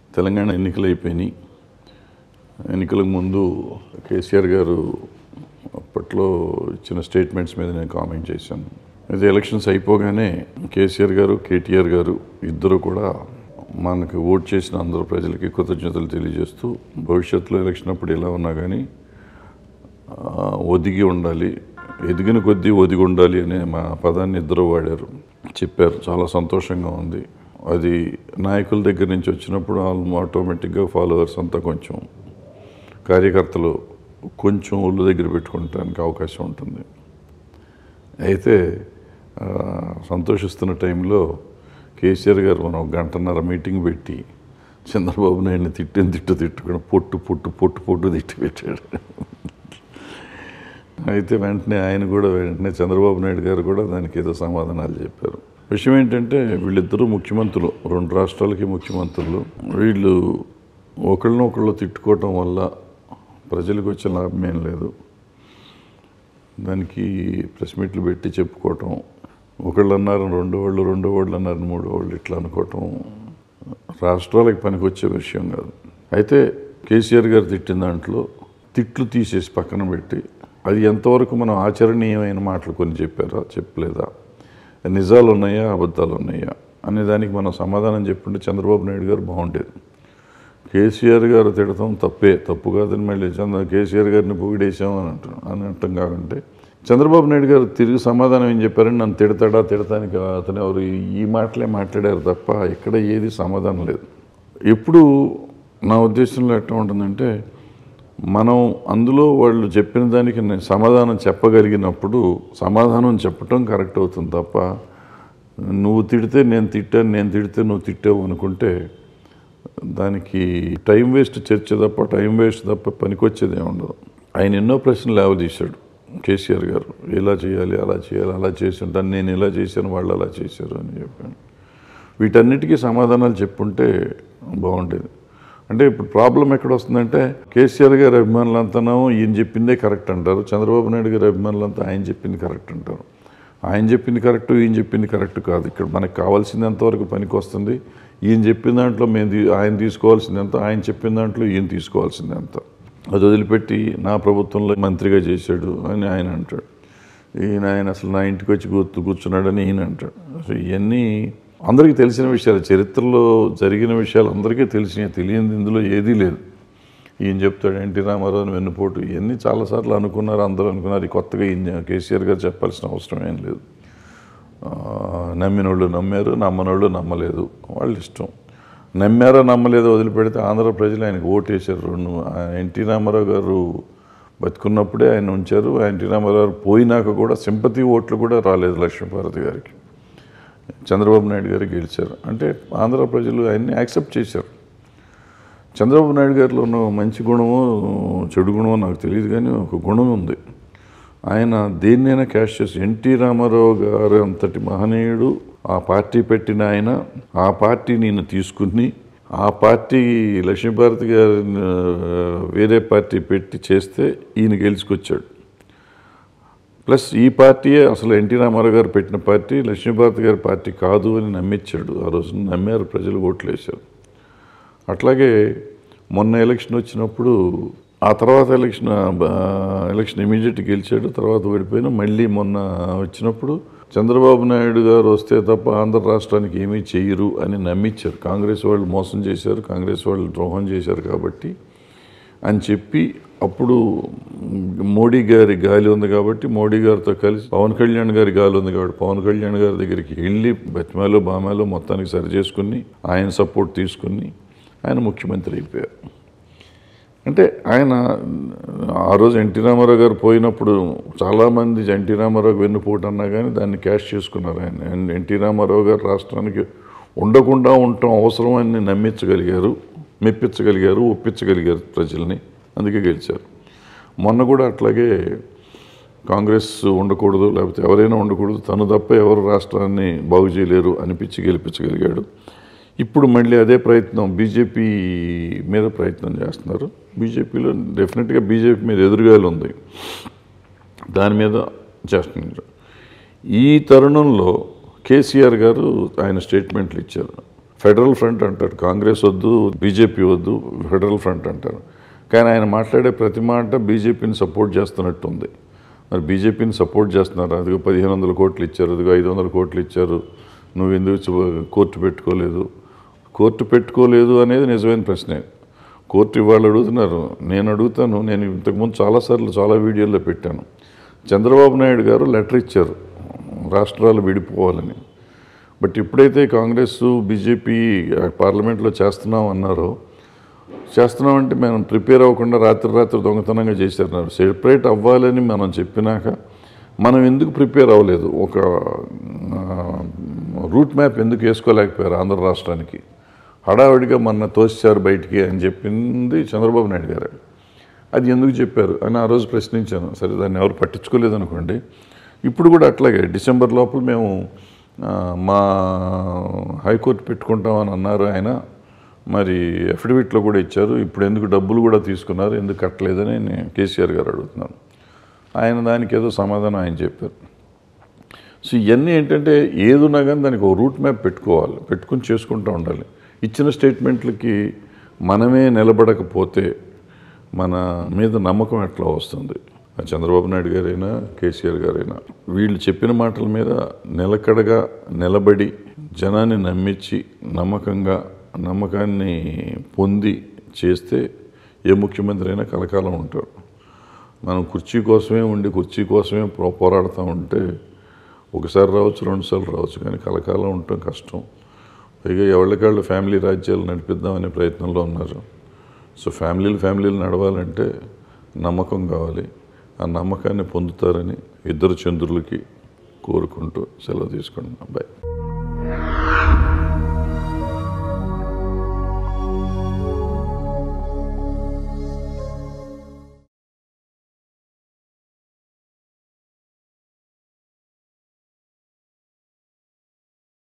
తెలంగాణ ఎన్నికలు అయిపోయినాయి ఎన్నికలకు ముందు కేసీఆర్ గారు అప్పట్లో ఇచ్చిన స్టేట్మెంట్స్ మీద నేను కామెంట్ చేశాను అయితే ఎలక్షన్స్ అయిపోగానే కేసీఆర్ గారు కేటీఆర్ గారు ఇద్దరు కూడా మనకు ఓట్ చేసిన అందరు ప్రజలకి కృతజ్ఞతలు తెలియజేస్తూ భవిష్యత్తులో ఎలక్షన్ అప్పుడు ఎలా ఉన్నా కానీ ఆ, ఒదిగి ఉండాలి ఎదిగిన కొద్దీ ఒదిగి ఉండాలి అనే మా పదాన్ని ఇద్దరు వాడారు చెప్పారు చాలా సంతోషంగా ఉంది అది నాయకుల దగ్గర నుంచి వచ్చినప్పుడు ఆల్మో ఆటోమేటిక్గా ఫాలోవర్స్ అంతా కొంచెం కార్యకర్తలు కొంచెం ఒళ్ళు దగ్గర పెట్టుకోవటానికి అవకాశం ఉంటుంది అయితే ఆ, సంతోషిస్తున్న టైంలో కేసీఆర్ గారు మనం ఒక గంటన్నర మీటింగ్ పెట్టి చంద్రబాబు నాయుడిని తిట్టిన తిట్టు తిట్టుకుని పొట్టు పొట్టు పొట్టు పొట్టు తిట్టి పెట్టాడు అయితే వెంటనే ఆయన కూడా వెంటనే చంద్రబాబు నాయుడు గారు కూడా దానికి ఏదో సమాధానాలు చెప్పారు విషయం ఏంటంటే వీళ్ళిద్దరూ ముఖ్యమంత్రులు రెండు రాష్ట్రాలకి ముఖ్యమంత్రులు వీళ్ళు ఒకళ్ళనొకళ్ళు తిట్టుకోవటం వల్ల ప్రజలకు వచ్చే లాభం ఏం లేదు దానికి ప్రెస్ మీట్లు పెట్టి చెప్పుకోవటం ఒకళ్ళు అన్నారు రెండు వాళ్ళు రెండు వాళ్ళు అన్నారు మూడు వాళ్ళు ఇట్లా అనుకోవటం రాష్ట్రాలకు పనికొచ్చే విషయం కాదు అయితే కేసీఆర్ గారు తిట్టిన దాంట్లో తిట్లు తీసేసి పక్కన పెట్టి అది ఎంతవరకు మనం ఆచరణీయమైన మాటలు కొన్ని చెప్పారా చెప్పలేదా నిజాలు ఉన్నాయా అబద్ధాలు ఉన్నాయా అనే దానికి మనం సమాధానం చెప్పుంటే చంద్రబాబు నాయుడు గారు బాగుండేది కేసీఆర్ గారు తిడతాం తప్పే తప్పు కాదని మళ్ళీ చంద్ర కేసీఆర్ గారిని పొగిడేసాం అని అంటాం అని అంటాం కాకంటే చంద్రబాబు నాయుడు గారు తిరిగి సమాధానం ఏం చెప్పారని నన్ను తిడతాడా తిడతానికి అతను ఎవరు ఈ మాటలే మాట్లాడారు తప్ప ఇక్కడ ఏది సమాధానం లేదు ఎప్పుడు నా ఉద్దేశంలో ఎట్లా ఉంటుందంటే మనం అందులో వాళ్ళు చెప్పిన దానికి నేను సమాధానం చెప్పగలిగినప్పుడు సమాధానం చెప్పటం కరెక్ట్ అవుతుంది తప్ప నువ్వు తిడితే నేను తిట్టాను నేను తిడితే నువ్వు తిట్టావు అనుకుంటే దానికి టైం వేస్ట్ చర్చ తప్ప టైం వేస్ట్ తప్ప పనికొచ్చేది ఏమి ఉండదు ఆయన ఎన్నో ప్రశ్నలు లేవదీశాడు కేసీఆర్ గారు ఇలా చేయాలి అలా చేయాలి అలా చేసి ఉంటాను నేను ఇలా చేశాను వాళ్ళు అలా చేశారు అని చెప్పాను వీటన్నిటికీ సమాధానాలు చెప్పుంటే బాగుండేది అంటే ఇప్పుడు ప్రాబ్లం ఎక్కడ వస్తుందంటే కేసీఆర్ గారి అభిమానులంతానేమో ఈయన చెప్పిందే కరెక్ట్ అంటారు చంద్రబాబు నాయుడు గారి అభిమానులంతా ఆయన చెప్పింది కరెక్ట్ అంటారు ఆయన చెప్పింది కరెక్ట్ ఈయన చెప్పింది కరెక్ట్ కాదు ఇక్కడ మనకు కావాల్సింది ఎంతవరకు పనికి వస్తుంది ఈయన చెప్పిన దాంట్లో మేము తీ- ఆయన తీసుకోవాల్సింది ఎంత ఆయన చెప్పిన దాంట్లో ఈయన తీసుకోవాల్సింది ఎంత అది వదిలిపెట్టి నా ప్రభుత్వంలో మంత్రిగా చేశాడు అని ఆయన అంటాడు ఈయన ఆయన అసలు నా ఇంటికి వచ్చి కూర్చు కూర్చున్నాడని ఈయన అంటాడు అసలు ఇవన్నీ అందరికీ తెలిసిన విషయాలు చరిత్రలో జరిగిన విషయాలు అందరికీ తెలిసినాయి తెలియనిది ఇందులో ఏదీ లేదు ఈయన చెప్తాడు ఎన్టీ రామారావు వెన్నుపోటు ఇవన్నీ చాలాసార్లు అనుకున్నారు అందరూ అనుకున్నారు ఈ కొత్తగా ఈయన కేసీఆర్ గారు చెప్పాల్సిన అవసరం ఏం లేదు ఆ, నమ్మినోళ్ళు నమ్మారు నమ్మనోళ్ళు నమ్మలేదు వాళ్ళ ఇష్టం నమ్మారో నమ్మలేదో వదిలిపెడితే ఆంధ్ర ప్రజలు ఆయనకు ఓటేశారు రెండు ఆ ఎన్టీ రామారావు గారు బతుకున్నప్పుడే ఆయన ఉంచారు ఎన్టీ రామారావు గారు పోయినాక కూడా సింపతి ఓట్లు కూడా రాలేదు లక్ష్మీపార్వతి గారికి చంద్రబాబు నాయుడు గారు గెలిచారు అంటే ఆంధ్ర ప్రజలు ఆయన్ని యాక్సెప్ట్ చేశారు చంద్రబాబు నాయుడు గారిలో ఉన్న మంచి గుణమో చెడు గుణమో నాకు తెలియదు కానీ ఒక గుణం ఉంది ఆయన దేన్నైనా క్యాష్ చేసి ఎన్టీ రామారావు గారు అంతటి మహనీయుడు ఆ పార్టీ పెట్టిన ఆయన ఆ పార్టీ నేను తీసుకుని ఆ పార్టీ లక్ష్మీభారతి గారిని ఆ, వేరే పార్టీ పెట్టి చేస్తే ఈయన గెలుచుకొచ్చాడు ప్లస్ ఈ పార్టీయే అసలు ఎన్టీ రామారావు గారు పెట్టిన పార్టీ లక్ష్మీభారతి గారి పార్టీ కాదు అని నమ్మించాడు ఆ రోజు నమ్మారు ప్రజలు ఓట్లు వేశారు అట్లాగే మొన్న ఎలక్షన్ వచ్చినప్పుడు ఆ తర్వాత ఎలక్షన్ ఆ, ఎలక్షన్ ఇమీడియట్ గెలిచాడు తర్వాత ఓడిపోయిన మళ్ళీ మొన్న వచ్చినప్పుడు చంద్రబాబు నాయుడు గారు వస్తే తప్ప ఆంధ్ర రాష్ట్రానికి ఏమీ చెయ్యరు అని నమ్మించారు కాంగ్రెస్ వాళ్ళు మోసం చేశారు కాంగ్రెస్ వాళ్ళు ద్రోహం చేశారు కాబట్టి అని చెప్పి అప్పుడు మోడీ గారి గాలి ఉంది కాబట్టి మోడీ గారితో కలిసి పవన్ కళ్యాణ్ గారి గాలి ఉంది కాబట్టి పవన్ కళ్యాణ్ గారి దగ్గరికి వెళ్ళి బతిమాలో బామాలో మొత్తానికి సరి చేసుకుని ఆయన సపోర్ట్ తీసుకుని ఆయన ముఖ్యమంత్రి అయిపోయారు అంటే ఆయన ఆ రోజు ఎన్టీ రామారావు గారు పోయినప్పుడు చాలామంది ఎన్టీ రామారావు వెన్నుపోటు అన్నా కానీ దాన్ని క్యాష్ చేసుకున్నారు ఆయన ఎన్- ఎన్టీ రామారావు గారు రాష్ట్రానికి ఉండకుండా ఉండటం అవసరం అని నమ్మించగలిగారు మెప్పించగలిగారు ఒప్పించగలిగారు ప్రజల్ని అందుకే గెలిచారు మొన్న కూడా అట్లాగే కాంగ్రెస్ ఉండకూడదు లేకపోతే ఎవరైనా ఉండకూడదు తను తప్ప ఎవరు రాష్ట్రాన్ని బాగు చేయలేరు అనిపించి గెలిపించగలిగాడు ఇప్పుడు మళ్ళీ అదే ప్రయత్నం బీజేపీ మీద ప్రయత్నం చేస్తున్నారు బీజేపీలో డెఫినెట్గా బీజేపీ మీద ఎదురుగాలు ఉంది దాని మీద చేస్తున్నారు ఈ తరుణంలో కేసీఆర్ గారు ఆయన స్టేట్మెంట్లు ఇచ్చారు ఫెడరల్ ఫ్రంట్ అంటారు కాంగ్రెస్ వద్దు బీజేపీ వద్దు ఫెడరల్ ఫ్రంట్ అంటారు కానీ ఆయన మాట్లాడే ప్రతి మాట బీజేపీని సపోర్ట్ చేస్తున్నట్టు ఉంది మరి బీజేపీని సపోర్ట్ చేస్తున్నారు అదిగో పదిహేను వందల కోట్లు ఇచ్చారు అదిగో ఐదు వందల కోట్లు ఇచ్చారు నువ్వు ఎందుకు చు- కోర్టు పెట్టుకోలేదు కోర్టు పెట్టుకోలేదు అనేది నిజమైన ప్రశ్నే కోర్టు ఇవాళ అడుగుతున్నారు నేను అడుగుతాను నేను ఇంతకుముందు చాలాసార్లు చాలా వీడియోల్లో పెట్టాను చంద్రబాబు నాయుడు గారు లెటర్ ఇచ్చారు రాష్ట్రాలు విడిపోవాలని బట్ ఎప్పుడైతే కాంగ్రెస్ బీజేపీ పార్లమెంట్లో చేస్తున్నాం అన్నారో చేస్తున్నామంటే మనం ప్రిపేర్ అవ్వకుండా రాత్రి రాత్రి దొంగతనంగా చేశారన్నారు సెపరేట్ అవ్వాలని మనం చెప్పినాక మనం ఎందుకు ప్రిపేర్ అవ్వలేదు ఒక ఆ, రూట్ మ్యాప్ ఎందుకు వేసుకోలేకపోయారు ఆంధ్ర రాష్ట్రానికి హడావిడిగా మొన్న తోసారు బయటికి అని చెప్పింది చంద్రబాబు నాయుడు గారు అది ఎందుకు చెప్పారు అని ఆ రోజు ప్రశ్నించాను సరే దాన్ని ఎవరు పట్టించుకోలేదు అనుకోండి ఇప్పుడు కూడా అట్లాగే డిసెంబర్ లోపల మేము ఆ, మా హైకోర్టు పెట్టుకుంటామని అన్నారు ఆయన మరి అఫిడవిట్లో కూడా ఇచ్చారు ఇప్పుడు ఎందుకు డబ్బులు కూడా తీసుకున్నారు ఎందుకు కట్టలేదని నేను కేసీఆర్ గారు అడుగుతున్నాను ఆయన దానికి ఏదో సమాధానం ఆయన చెప్పారు సో ఇవన్నీ ఏంటంటే ఏదున్నా కానీ దానికి ఒక రూట్ మ్యాప్ పెట్టుకోవాలి పెట్టుకుని చేసుకుంటూ ఉండాలి ఇచ్చిన స్టేట్మెంట్లకి మనమే నిలబడకపోతే మన మీద నమ్మకం ఎట్లా వస్తుంది ఆ చంద్రబాబు నాయుడు గారైనా కేసీఆర్ గారైనా వీళ్ళు చెప్పిన మాటల మీద నిలకడగా నిలబడి జనాన్ని నమ్మించి నమ్మకంగా నమ్మకాన్ని పొంది చేస్తే ఏ ముఖ్యమంత్రి అయినా కలకాలం ఉంటాడు మనం కుర్చీ కోసమే ఉండి కుర్చీ కోసమే పో- పోరాడుతూ ఉంటే ఒకసారి రావచ్చు రెండుసార్లు రావచ్చు కానీ కలకాలం ఉండటం కష్టం పైగా ఎవరికాళ్ళు ఫ్యామిలీ రాజ్యాలు నడిపిద్దామనే ప్రయత్నంలో ఉన్నారు సో ఫ్యామిలీలు ఫ్యామిలీలు నడవాలంటే నమ్మకం కావాలి ఆ నమ్మకాన్ని పొందుతారని ఇద్దరు చంద్రులకి కోరుకుంటూ సెలవు తీసుకుంటున్నాం బాయ్